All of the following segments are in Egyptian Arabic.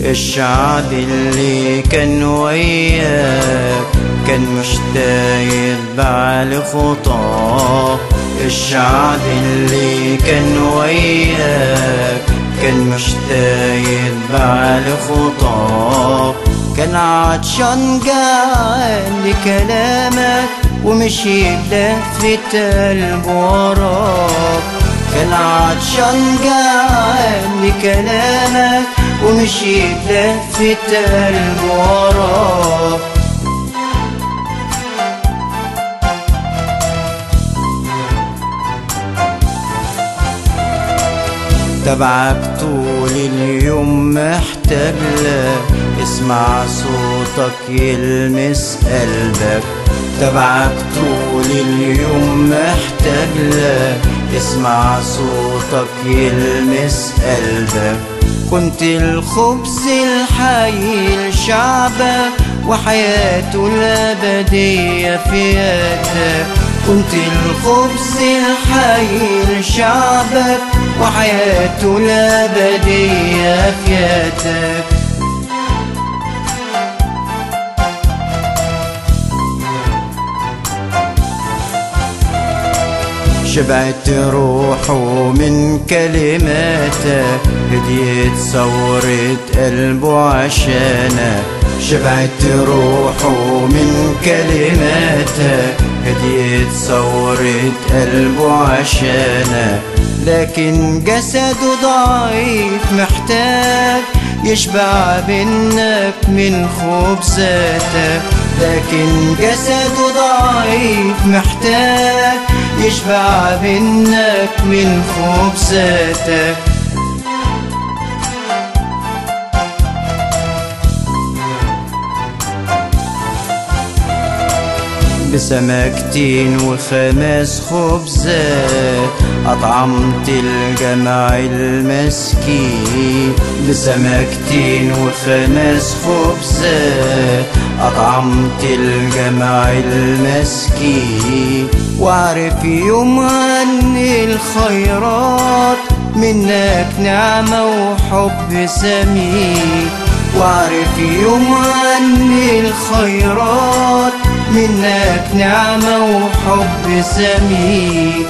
الشعب اللي كان وياك كان مشتاق يتبع لخطاك الشعب اللي كان وياك كان مشتاق يتبع لخطاك كان عطشان جعان لكلامك ومشي بلفة قلب وراك كان عطشان جعان لكلامك ومشي بلفة قلب وراك تبعك طول اليوم محتاج لك اسمع صوتك يلمس قلبك تبعك طول اليوم محتاج لك اسمع صوتك يلمس قلبك كنت الخبز الحي لشعبك وحياته الأبدية في يدك كنت الخبز الحي لشعبك وحياته الأبدية في يدك شبعت روحه من كلماتك هديت ثورة قلبه عشانك شبعت روحه من كلماتك هديت ثورة قلبه عشانك لكن جسده ضعيف محتاج يشبع منك من خبزاتك لكن جسده ضعيف محتاج يشبع منك من خبزاتك بسمكتين وخمس خبزات أطعمت الجمع المسكين بسمكتين وخمس خبزات أطعمت الجمع المسكين وعرف يوم أن الخيرات منك نعمة وحب سمين وعرف يوم أن الخيرات منك نعمة وحب سمين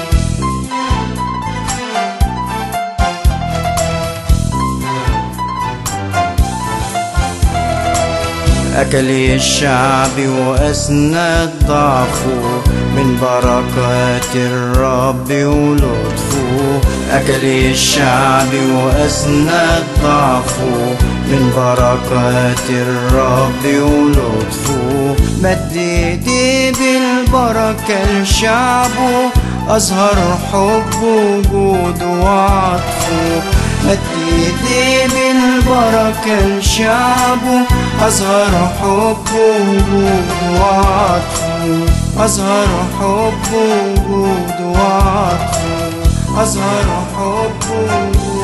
أكل الشعب وأسند ضعفه من بركات الرب ولطفه أكل الشعب وأسند ضعفه من بركات الرب ولطفه مد ايدي بالبركة لشعبه أظهر حبه وجوده وعطفه مد ايدي بالبركة لشعبه أظهر حبه وجوده وعطفه أظهر حبه وجوده وعطفه أظهر حبه وجوده